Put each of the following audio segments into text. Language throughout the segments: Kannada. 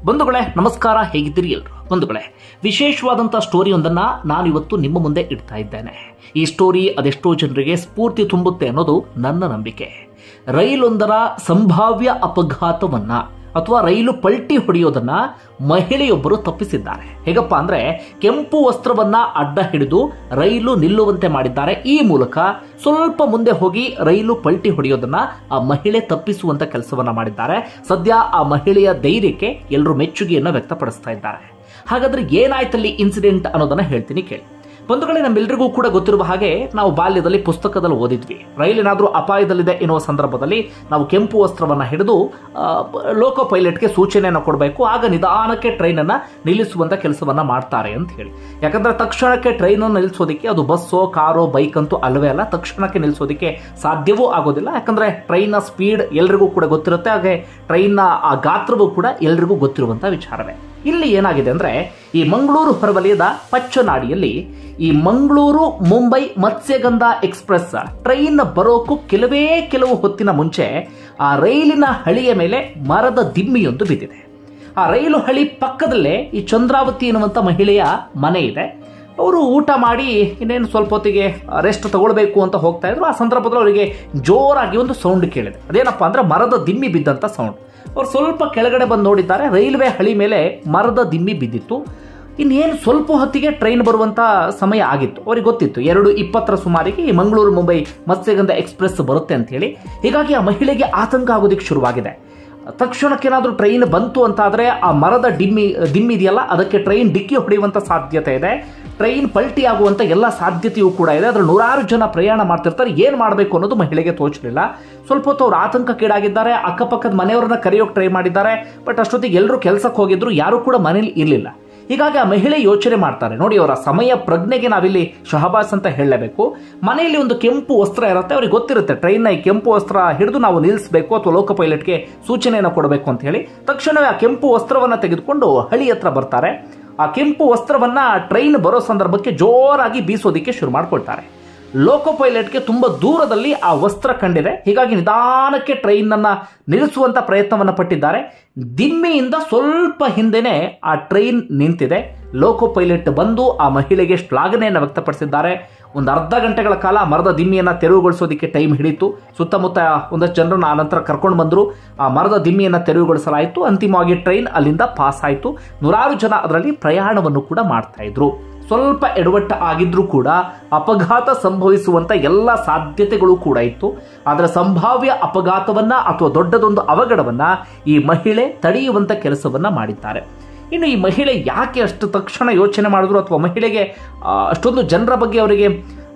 ಬಂಧುಗಳೇ ನಮಸ್ಕಾರ ಹೇಗಿದ್ದೀರಿ ಎಲ್ರು ಬಂಧುಗಳೇ ವಿಶೇಷವಾದಂಥ ಸ್ಟೋರಿಯೊಂದನ್ನ ನಾನು ಇವತ್ತು ನಿಮ್ಮ ಮುಂದೆ ಇಡ್ತಾ ಇದ್ದೇನೆ ಈ ಸ್ಟೋರಿ ಅದೆಷ್ಟೋ ಜನರಿಗೆ ಸ್ಫೂರ್ತಿ ತುಂಬುತ್ತೆ ಅನ್ನೋದು ನನ್ನ ನಂಬಿಕೆ ರೈಲೊಂದರ ಸಂಭಾವ್ಯ ಅಪಘಾತವನ್ನ ಅಥವಾ ರೈಲು ಪಲ್ಟಿ ಹೊಡೆಯೋದನ್ನ ಮಹಿಳೆಯೊಬ್ಬರು ತಪ್ಪಿಸಿದ್ದಾರೆ ಹೇಗಪ್ಪ ಅಂದ್ರೆ ಕೆಂಪು ವಸ್ತ್ರವನ್ನ ಅಡ್ಡ ಹಿಡಿದು ರೈಲು ನಿಲ್ಲುವಂತೆ ಮಾಡಿದ್ದಾರೆ ಈ ಮೂಲಕ ಸ್ವಲ್ಪ ಮುಂದೆ ಹೋಗಿ ರೈಲು ಪಲ್ಟಿ ಹೊಡೆಯೋದನ್ನ ಆ ಮಹಿಳೆ ತಪ್ಪಿಸುವಂತ ಕೆಲಸವನ್ನ ಮಾಡಿದ್ದಾರೆ ಸದ್ಯ ಆ ಮಹಿಳೆಯ ಧೈರ್ಯಕ್ಕೆ ಎಲ್ಲರೂ ಮೆಚ್ಚುಗೆಯನ್ನು ವ್ಯಕ್ತಪಡಿಸ್ತಾ ಇದ್ದಾರೆ ಹಾಗಾದ್ರೆ ಏನಾಯ್ತಲ್ಲಿ ಇನ್ಸಿಡೆಂಟ್ ಅನ್ನೋದನ್ನ ಹೇಳ್ತೀನಿ ಕೇಳಿ ಬಂಧುಗಳೇ ನಮ್ಮೆಲ್ಲರಿಗೂ ಕೂಡ ಗೊತ್ತಿರುವ ಹಾಗೆ ನಾವು ಬಾಲ್ಯದಲ್ಲಿ ಪುಸ್ತಕದಲ್ಲಿ ಓದಿದ್ವಿ ರೈಲೇನಾದ್ರೂ ಅಪಾಯದಲ್ಲಿದೆ ಎನ್ನುವ ಸಂದರ್ಭದಲ್ಲಿ ನಾವು ಕೆಂಪು ವಸ್ತ್ರವನ್ನ ಹಿಡಿದು ಆ, ಲೋಕೋ ಪೈಲಟ್ಗೆ ಸೂಚನೆಯನ್ನು ಕೊಡಬೇಕು ಆಗ ನಿಧಾನಕ್ಕೆ ಟ್ರೈನನ್ನ ನಿಲ್ಲಿಸುವಂತ ಕೆಲಸವನ್ನ ಮಾಡ್ತಾರೆ ಅಂತ ಹೇಳಿ ಯಾಕಂದ್ರೆ ತಕ್ಷಣಕ್ಕೆ ಟ್ರೈನ್ ನಿಲ್ಲಿಸೋದಕ್ಕೆ ಅದು ಬಸ್ಸೋ ಕಾರೋ ಬೈಕ್ ಅಂತೂ ಅಲ್ಲವೇ ಅಲ್ಲ ತಕ್ಷಣಕ್ಕೆ ನಿಲ್ಲಿಸೋದಕ್ಕೆ ಸಾಧ್ಯವೂ ಆಗೋದಿಲ್ಲ ಯಾಕಂದ್ರೆ ಟ್ರೈನ್ನ ಸ್ಪೀಡ್ ಎಲ್ರಿಗೂ ಕೂಡ ಗೊತ್ತಿರುತ್ತೆ ಹಾಗೆ ಟ್ರೈನ್ನ ಆ ಗಾತ್ರವೂ ಕೂಡ ಎಲ್ರಿಗೂ ಗೊತ್ತಿರುವಂತ ವಿಚಾರವೇ ಇಲ್ಲಿ ಏನಾಗಿದೆ ಅಂದ್ರೆ ಈ ಮಂಗಳೂರು ಹೊರವಲಯದ ಪಚ್ಚನಾಡಿಯಲ್ಲಿ ಈ ಮಂಗಳೂರು ಮುಂಬೈ ಮತ್ಸ್ಯಗಂಧ ಎಕ್ಸ್ಪ್ರೆಸ್ ಟ್ರೈನ್ ಬರೋಕು ಕೆಲವೇ ಕೆಲವು ಹೊತ್ತಿನ ಮುಂಚೆ ಆ ರೈಲಿನ ಹಳಿಯ ಮೇಲೆ ಮರದ ದಿಮ್ಮಿಯೊಂದು ಬಿದ್ದಿದೆ ಆ ರೈಲು ಹಳಿ ಪಕ್ಕದಲ್ಲೇ ಈ ಚಂದ್ರಾವತಿ ಎನ್ನುವಂತ ಮಹಿಳೆಯ ಮನೆ ಇದೆ ಅವರು ಊಟ ಮಾಡಿ ಇನ್ನೇನು ಸ್ವಲ್ಪ ಹೊತ್ತಿಗೆ ರೆಸ್ಟ್ ತಗೊಳ್ಬೇಕು ಅಂತ ಹೋಗ್ತಾ ಇದ್ರು ಆ ಸಂದರ್ಭದಲ್ಲಿ ಅವರಿಗೆ ಜೋರಾಗಿ ಒಂದು ಸೌಂಡ್ ಕೇಳಿದೆ ಅದೇನಪ್ಪ ಅಂದ್ರೆ ಮರದ ದಿಮ್ಮಿ ಬಿದ್ದಂತ ಸೌಂಡ್ ಅವ್ರು ಸ್ವಲ್ಪ ಕೆಳಗಡೆ ಬಂದು ನೋಡಿದ್ದಾರೆ ರೈಲ್ವೆ ಹಳಿ ಮೇಲೆ ಮರದ ದಿಮ್ಮಿ ಬಿದ್ದಿತ್ತು ಇನ್ನೇನು ಸ್ವಲ್ಪ ಹೊತ್ತಿಗೆ ಟ್ರೈನ್ ಬರುವಂತ ಸಮಯ ಆಗಿತ್ತು ಅವ್ರಿಗೆ ಗೊತ್ತಿತ್ತು ಎರಡು ಇಪ್ಪತ್ತರ ಸುಮಾರಿಗೆ ಈ ಮಂಗಳೂರು ಮುಂಬೈ ಮತ್ಸ್ಯಗಂಧ ಎಕ್ಸ್ಪ್ರೆಸ್ ಬರುತ್ತೆ ಅಂತ ಹೇಳಿ ಹೀಗಾಗಿ ಆ ಮಹಿಳೆಗೆ ಆತಂಕ ಆಗೋದಿಕ್ಕೆ ಶುರುವಾಗಿದೆ ತಕ್ಷಣಕ್ಕೇನಾದ್ರೂ ಟ್ರೈನ್ ಬಂತು ಅಂತಾದ್ರೆ ಆ ಮರದ ಡಿಮ್ಮಿ ದಿಮ್ಮಿ ಇದೆಯಲ್ಲ ಅದಕ್ಕೆ ಟ್ರೈನ್ ಡಿಕ್ಕಿ ಹೊಡೆಯುವಂತ ಸಾಧ್ಯತೆ ಇದೆ ಟ್ರೈನ್ ಪಲ್ಟಿ ಆಗುವಂತ ಎಲ್ಲ ಸಾಧ್ಯತೆಯೂ ಕೂಡ ಇದೆ ಅದ್ರ ನೂರಾರು ಜನ ಪ್ರಯಾಣ ಮಾಡ್ತಿರ್ತಾರೆ ಏನ್ ಮಾಡಬೇಕು ಅನ್ನೋದು ಮಹಿಳೆಗೆ ತೋಚಲಿಲ್ಲ ಸ್ವಲ್ಪ ಹೊತ್ತು ಅವ್ರು ಆತಂಕಕ್ಕೀಡಾಗಿದ್ದಾರೆ ಅಕ್ಕಪಕ್ಕದ ಮನೆಯವರನ್ನ ಕರೆಯೋಕೆ ಟ್ರೈ ಮಾಡಿದ್ದಾರೆ ಬಟ್ ಅಷ್ಟೊತ್ತಿಗೆ ಎಲ್ಲರೂ ಕೆಲಸಕ್ಕೆ ಹೋಗಿದ್ರು ಯಾರು ಕೂಡ ಮನೇಲಿ ಇರಲಿಲ್ಲ ಹೀಗಾಗಿ ಆ ಮಹಿಳೆ ಯೋಚನೆ ಮಾಡ್ತಾರೆ ನೋಡಿ ಅವರ ಸಮಯ ಪ್ರಜ್ಞೆಗೆ ನಾವಿಲ್ಲಿ ಶಹಬಾಸ್ ಅಂತ ಹೇಳಲೇಬೇಕು ಮನೆಯಲ್ಲಿ ಒಂದು ಕೆಂಪು ವಸ್ತ್ರ ಇರುತ್ತೆ ಅವ್ರಿಗೆ ಗೊತ್ತಿರುತ್ತೆ ಟ್ರೈನ್ನ ಈ ಕೆಂಪು ವಸ್ತ್ರ ಹಿಡಿದು ನಾವು ನಿಲ್ಲಿಸಬೇಕು ಅಥವಾ ಲೋಕ ಪೈಲಟ್ಗೆ ಸೂಚನೆಯನ್ನು ಕೊಡಬೇಕು ಅಂತ ಹೇಳಿ ತಕ್ಷಣವೇ ಆ ಕೆಂಪು ವಸ್ತ್ರವನ್ನ ತೆಗೆದುಕೊಂಡು ಹಳಿ ಹತ್ರ ಬರ್ತಾರೆ ಆ ಕೆಂಪು ವಸ್ತ್ರವನ್ನ ಟ್ರೈನ್ ಬರೋ ಸಂದರ್ಭಕ್ಕೆ ಜೋರಾಗಿ ಬೀಸೋದಿಕ್ಕೆ ಶುರು ಮಾಡ್ಕೊಳ್ತಾರೆ ಲೋಕೋ ಪೈಲಟ್ಗೆ ತುಂಬಾ ದೂರದಲ್ಲಿ ಆ ವಸ್ತ್ರ ಕಂಡಿದೆ ಹೀಗಾಗಿ ನಿಧಾನಕ್ಕೆ ಟ್ರೈನ್ ಅನ್ನ ನಿಲ್ಲಿಸುವಂತ ಪ್ರಯತ್ನವನ್ನ ಪಟ್ಟಿದ್ದಾರೆ ದಿಮ್ಮಿಯಿಂದ ಸ್ವಲ್ಪ ಹಿಂದೆನೆ ಆ ಟ್ರೈನ್ ನಿಂತಿದೆ ಲೋಕೋ ಪೈಲಟ್ ಬಂದು ಆ ಮಹಿಳೆಗೆ ಶ್ಲಾಘನೆಯನ್ನು ವ್ಯಕ್ತಪಡಿಸಿದ್ದಾರೆ ಒಂದು ಅರ್ಧ ಗಂಟೆಗಳ ಕಾಲ ಮರದ ದಿಮ್ಮಿಯನ್ನ ತೆರವುಗೊಳಿಸೋದಕ್ಕೆ ಟೈಮ್ ಹಿಡಿತು ಸುತ್ತಮುತ್ತ ಒಂದಷ್ಟು ಜನರನ್ನು ಆ ನಂತರ ಕರ್ಕೊಂಡು ಬಂದರು ಆ ಮರದ ದಿಮ್ಮಿಯನ್ನ ತೆರವುಗೊಳಿಸಲಾಯಿತು ಅಂತಿಮವಾಗಿ ಟ್ರೈನ್ ಅಲ್ಲಿಂದ ಪಾಸ್ ಆಯಿತು ನೂರಾರು ಜನ ಅದರಲ್ಲಿ ಪ್ರಯಾಣವನ್ನು ಕೂಡ ಮಾಡ್ತಾ ಇದ್ರು ಸ್ವಲ್ಪ ಎಡವಟ್ಟ ಆಗಿದ್ರೂ ಕೂಡ ಅಪಘಾತ ಸಂಭವಿಸುವಂತ ಎಲ್ಲ ಸಾಧ್ಯತೆಗಳು ಕೂಡ ಇತ್ತು ಆದರೆ ಸಂಭಾವ್ಯ ಅಪಘಾತವನ್ನ ಅಥವಾ ದೊಡ್ಡದೊಂದು ಅವಘಡವನ್ನ ಈ ಮಹಿಳೆ ತಡೆಯುವಂತ ಕೆಲಸವನ್ನ ಮಾಡಿದ್ದಾರೆ ಇನ್ನು ಈ ಮಹಿಳೆ ಯಾಕೆ ಅಷ್ಟು ತಕ್ಷಣ ಯೋಚನೆ ಮಾಡಿದ್ರು ಅಥವಾ ಮಹಿಳೆಗೆ ಆ, ಅಷ್ಟೊಂದು ಜನರ ಬಗ್ಗೆ ಅವರಿಗೆ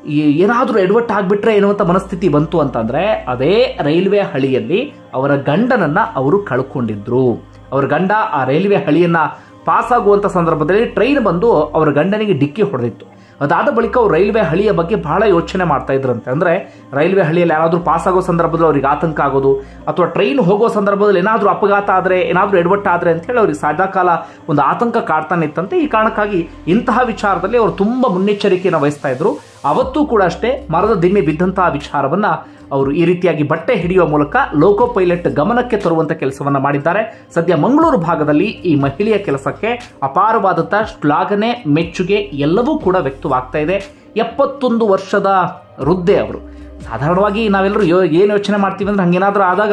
ಏನಾದರೂ ಎಡವಟ್ಟು ಆಗ್ಬಿಟ್ರೆ ಎನ್ನುವಂಥ ಮನಸ್ಥಿತಿ ಬಂತು ಅಂತಂದ್ರೆ ಅದೇ ರೈಲ್ವೆ ಹಳಿಯಲ್ಲಿ ಅವರ ಗಂಡನನ್ನ ಅವರು ಕಳ್ಕೊಂಡಿದ್ರು ಅವರ ಗಂಡ ಆ ರೈಲ್ವೆ ಹಳಿಯನ್ನ ಪಾಸ್ ಆಗುವಂತ ಸಂದರ್ಭದಲ್ಲಿ ಟ್ರೈನ್ ಬಂದು ಅವರ ಗಂಡನಿಗೆ ಡಿಕ್ಕಿ ಹೊಡೆದಿತ್ತು ಅದಾದ ಬಳಿಕ ಅವ್ರು ರೈಲ್ವೆ ಹಳಿಯ ಬಗ್ಗೆ ಬಹಳ ಯೋಚನೆ ಮಾಡ್ತಾ ಇದ್ರಂತೆ ಅಂದ್ರೆ ರೈಲ್ವೆ ಹಳಿಯಲ್ಲಿ ಯಾರಾದ್ರೂ ಪಾಸ್ ಆಗೋ ಸಂದರ್ಭದಲ್ಲಿ ಅವ್ರಿಗೆ ಆತಂಕ ಆಗೋದು ಅಥವಾ ಟ್ರೈನ್ ಹೋಗೋ ಸಂದರ್ಭದಲ್ಲಿ ಏನಾದ್ರೂ ಅಪಘಾತ ಆದ್ರೆ ಏನಾದ್ರೂ ಎಡವಟ್ಟಾದ್ರೆ ಅಂತ ಹೇಳಿ ಅವ್ರಿಗೆ ಸದಾಕಾಲ ಒಂದು ಆತಂಕ ಕಾಡ್ತಾನೆ ಇತ್ತಂತೆ ಈ ಕಾರಣಕ್ಕಾಗಿ ಇಂತಹ ವಿಚಾರದಲ್ಲಿ ಅವರು ತುಂಬಾ ಮುನ್ನೆಚ್ಚರಿಕೆಯನ್ನು ವಹಿಸ್ತಾ ಇದ್ರು ಅವತ್ತೂ ಕೂಡ ಅಷ್ಟೇ ಮರದ ದಿಮ್ಮೆ ಬಿದ್ದಂತಹ ವಿಚಾರವನ್ನ ಅವರು ಈ ರೀತಿಯಾಗಿ ಬಟ್ಟೆ ಹಿಡಿಯುವ ಮೂಲಕ ಲೋಕೋ ಪೈಲಟ್ ಗಮನಕ್ಕೆ ತರುವಂತ ಕೆಲಸವನ್ನ ಮಾಡಿದ್ದಾರೆ ಸದ್ಯ ಮಂಗಳೂರು ಭಾಗದಲ್ಲಿ ಈ ಮಹಿಳೆಯ ಕೆಲಸಕ್ಕೆ ಅಪಾರವಾದಂತ ಶ್ಲಾಘನೆ ಮೆಚ್ಚುಗೆ ಎಲ್ಲವೂ ಕೂಡ ವ್ಯಕ್ತವಾಗ್ತಾ ಇದೆ ಎಪ್ಪತ್ತೊಂದು ವರ್ಷದ ವೃದ್ಧೆ ಅವರು ಸಾಧಾರಣವಾಗಿ ನಾವೆಲ್ಲರೂ ಯೋ ಏನು ಯೋಚನೆ ಮಾಡ್ತೀವಿ ಅಂದ್ರೆ ಹಂಗೇನಾದ್ರೂ ಆದಾಗ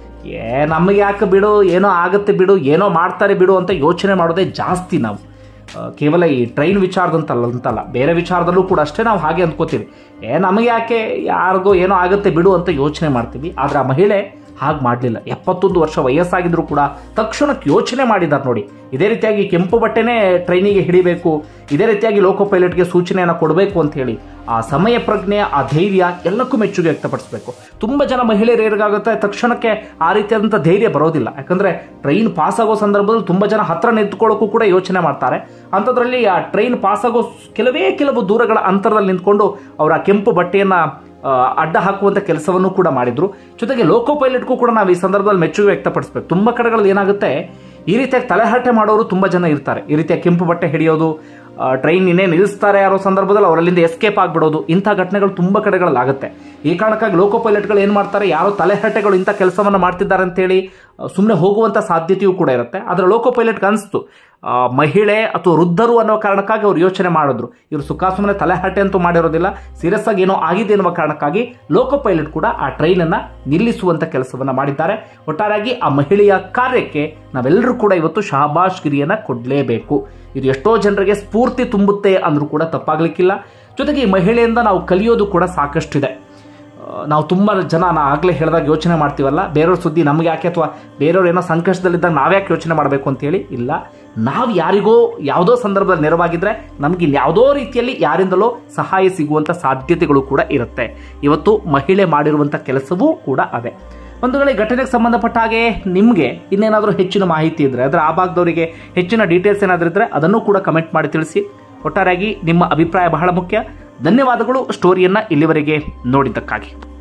ಏ ನಮಗೆ ಯಾಕೆ ಬಿಡು ಏನೋ ಆಗತ್ತೆ ಬಿಡು ಏನೋ ಮಾಡ್ತಾರೆ ಬಿಡು ಅಂತ ಯೋಚನೆ ಮಾಡೋದೇ ಜಾಸ್ತಿ ನಾವು ಆ, ಕೇವಲ ಈ ಟ್ರೈನ್ ವಿಚಾರದಂತಲ್ಲ ಅಂತಲ್ಲ ಬೇರೆ ವಿಚಾರದಲ್ಲೂ ಕೂಡ ಅಷ್ಟೇ ನಾವು ಹಾಗೆ ಅಂದ್ಕೋತೀವಿ ಏ ನಮಗೆ ಯಾಕೆ ಯಾರಿಗೋ ಏನೋ ಆಗುತ್ತೆ ಬಿಡು ಅಂತ ಯೋಚನೆ ಮಾಡ್ತೀವಿ ಆದ್ರೆ ಆ ಮಹಿಳೆ ಹಾಗೆ ಮಾಡಲಿಲ್ಲ ಎಪ್ಪತ್ತೊಂದು ವರ್ಷ ವಯಸ್ಸಾಗಿದ್ರು ಕೂಡ ತಕ್ಷಣಕ್ಕೆ ಯೋಚನೆ ಮಾಡಿದ್ದಾರೆ ನೋಡಿ ಇದೇ ರೀತಿಯಾಗಿ ಕೆಂಪು ಬಟ್ಟೆನೇ ಟ್ರೈನಿಗೆ ಹಿಡಿಬೇಕು ಇದೇ ರೀತಿಯಾಗಿ ಲೋಕೋ ಪೈಲಟ್ಗೆ ಸೂಚನೆಯನ್ನು ಕೊಡಬೇಕು ಅಂತ ಹೇಳಿ ಆ ಸಮಯ ಪ್ರಜ್ಞೆ ಆ ಧೈರ್ಯ ಎಲ್ಲಕ್ಕೂ ಮೆಚ್ಚುಗೆ ವ್ಯಕ್ತಪಡಿಸಬೇಕು ತುಂಬ ಜನ ಮಹಿಳೆಯರು ಏನಾಗುತ್ತೆ ತಕ್ಷಣಕ್ಕೆ ಆ ರೀತಿಯಾದಂಥ ಧೈರ್ಯ ಬರೋದಿಲ್ಲ ಯಾಕಂದ್ರೆ ಟ್ರೈನ್ ಪಾಸ್ ಆಗೋ ಸಂದರ್ಭದಲ್ಲಿ ತುಂಬ ಜನ ಹತ್ರ ನಿಂತ್ಕೊಳ್ಳೋಕ್ಕೂ ಕೂಡ ಯೋಚನೆ ಮಾಡ್ತಾರೆ ಅಂಥದ್ರಲ್ಲಿ ಆ ಟ್ರೈನ್ ಪಾಸ್ ಆಗೋ ಕೆಲವೇ ಕೆಲವು ದೂರಗಳ ಅಂತರದಲ್ಲಿ ನಿಂತ್ಕೊಂಡು ಅವರ ಕೆಂಪು ಬಟ್ಟೆಯನ್ನ ಆ, ಅಡ್ಡ ಹಾಕುವಂತ ಕೆಲಸವನ್ನು ಕೂಡ ಮಾಡಿದ್ರು ಜೊತೆಗೆ ಲೋಕೋ ಪೈಲಟ್ಗೂ ಕೂಡ ನಾವು ಈ ಸಂದರ್ಭದಲ್ಲಿ ಮೆಚ್ಚುಗೆ ವ್ಯಕ್ತಪಡಿಸಬೇಕು ತುಂಬಾ ಕಡೆಗಳಲ್ಲಿ ಏನಾಗುತ್ತೆ ಈ ರೀತಿಯಾಗಿ ತಲೆಹರಟೆ ಮಾಡೋರು ತುಂಬಾ ಜನ ಇರ್ತಾರೆ ಈ ರೀತಿಯ ಕೆಂಪು ಬಟ್ಟೆ ಹಿಡಿಯೋದು ಟ್ರೈನ್ ಇನ್ನೇ ನಿಲ್ಲಿಸ್ತಾರೆ ಅನ್ನೋ ಸಂದರ್ಭದಲ್ಲಿ ಅವರಲ್ಲಿಂದ ಎಸ್ಕೇಪ್ ಆಗಿಬಿಡೋದು ಇಂಥ ಘಟನೆಗಳು ತುಂಬ ಕಡೆಗಳಲ್ಲಿ ಆಗುತ್ತೆ ಈ ಕಾರಣಕ್ಕಾಗಿ ಲೋಕೋ ಪೈಲಟ್ಗಳು ಏನು ಮಾಡ್ತಾರೆ ಯಾರೋ ತಲೆಹರಟೆಗಳು ಇಂಥ ಕೆಲಸವನ್ನು ಮಾಡ್ತಿದ್ದಾರೆ ಅಂತೇಳಿ ಸುಮ್ಮನೆ ಹೋಗುವಂಥ ಸಾಧ್ಯತೆಯೂ ಕೂಡ ಇರುತ್ತೆ ಆದರೆ ಲೋಕೋ ಪೈಲಟ್ಗೆ ಅನಿಸ್ತು ಆ, ಮಹಿಳೆ ಅಥವಾ ವೃದ್ಧರು ಅನ್ನೋ ಕಾರಣಕ್ಕಾಗಿ ಅವ್ರು ಯೋಚನೆ ಮಾಡಿದ್ರು ಇವರು ಸುಖ ಸುಮ್ಮನೆ ತಲೆಹರಟೆ ಅಂತೂ ಮಾಡಿರೋದಿಲ್ಲ ಸೀರಿಯಸ್ ಆಗಿ ಏನೋ ಆಗಿದೆ ಎನ್ನುವ ಕಾರಣಕ್ಕಾಗಿ ಲೋಕೋ ಪೈಲಟ್ ಕೂಡ ಆ ಟ್ರೈನನ್ನು ನಿಲ್ಲಿಸುವಂಥ ಕೆಲಸವನ್ನು ಮಾಡಿದ್ದಾರೆ ಒಟ್ಟಾರೆಯಾಗಿ ಆ ಮಹಿಳೆಯ ಕಾರ್ಯಕ್ಕೆ ನಾವೆಲ್ಲರೂ ಕೂಡ ಇವತ್ತು ಶಹಬಾಷ್ ಗಿರಿಯನ್ನು ಕೊಡಲೇಬೇಕು ಇದು ಎಷ್ಟೋ ಜನರಿಗೆ ಸ್ಫೂರ್ತಿ ತುಂಬುತ್ತೆ ಅಂದರೂ ಕೂಡ ತಪ್ಪಾಗಲಿಕ್ಕಿಲ್ಲ ಜೊತೆಗೆ ಈ ಮಹಿಳೆಯಿಂದ ನಾವು ಕಲಿಯೋದು ಕೂಡ ಸಾಕಷ್ಟಿದೆ ಆ, ನಾವು ತುಂಬ ಜನ ನಾ ಆಗಲೇ ಹೇಳಿದಾಗ ಯೋಚನೆ ಮಾಡ್ತೀವಲ್ಲ ಬೇರೆಯವ್ರ ಸುದ್ದಿ ನಮ್ಗೆ ಯಾಕೆ ಅಥವಾ ಬೇರೆಯವ್ರು ಏನೋ ಸಂಕಷ್ಟದಲ್ಲಿದ್ದಾಗ ನಾವ್ಯಾಕೆ ಯೋಚನೆ ಮಾಡಬೇಕು ಅಂತೇಳಿ ಇಲ್ಲ ನಾವು ಯಾರಿಗೋ ಯಾವುದೋ ಸಂದರ್ಭದಲ್ಲಿ ನೆರವಾಗಿದ್ರೆ ನಮ್ಗೆ ಇನ್ಯಾವುದೋ ರೀತಿಯಲ್ಲಿ ಯಾರಿಂದಲೋ ಸಹಾಯ ಸಿಗುವಂಥ ಸಾಧ್ಯತೆಗಳು ಕೂಡ ಇರುತ್ತೆ ಇವತ್ತು ಮಹಿಳೆ ಮಾಡಿರುವಂಥ ಕೆಲಸವೂ ಕೂಡ ಅದೇ ಒಂದು ವೇಳೆ ಈ ಘಟನೆಗೆ ಸಂಬಂಧಪಟ್ಟ ಹಾಗೆ ನಿಮಗೆ ಇನ್ನೇನಾದರೂ ಹೆಚ್ಚಿನ ಮಾಹಿತಿ ಇದ್ದರೆ ಅದರ ಆ ಭಾಗದವರಿಗೆ ಹೆಚ್ಚಿನ ಡೀಟೇಲ್ಸ್ ಏನಾದರೂ ಇದ್ದರೆ ಅದನ್ನು ಕೂಡ ಕಮೆಂಟ್ ಮಾಡಿ ತಿಳಿಸಿ ಒಟ್ಟಾರೆಯಾಗಿ ನಿಮ್ಮ ಅಭಿಪ್ರಾಯ ಬಹಳ ಮುಖ್ಯ ಧನ್ಯವಾದಗಳು ಸ್ಟೋರಿಯನ್ನು ಇಲ್ಲಿವರೆಗೆ ನೋಡಿದ್ದಕ್ಕಾಗಿ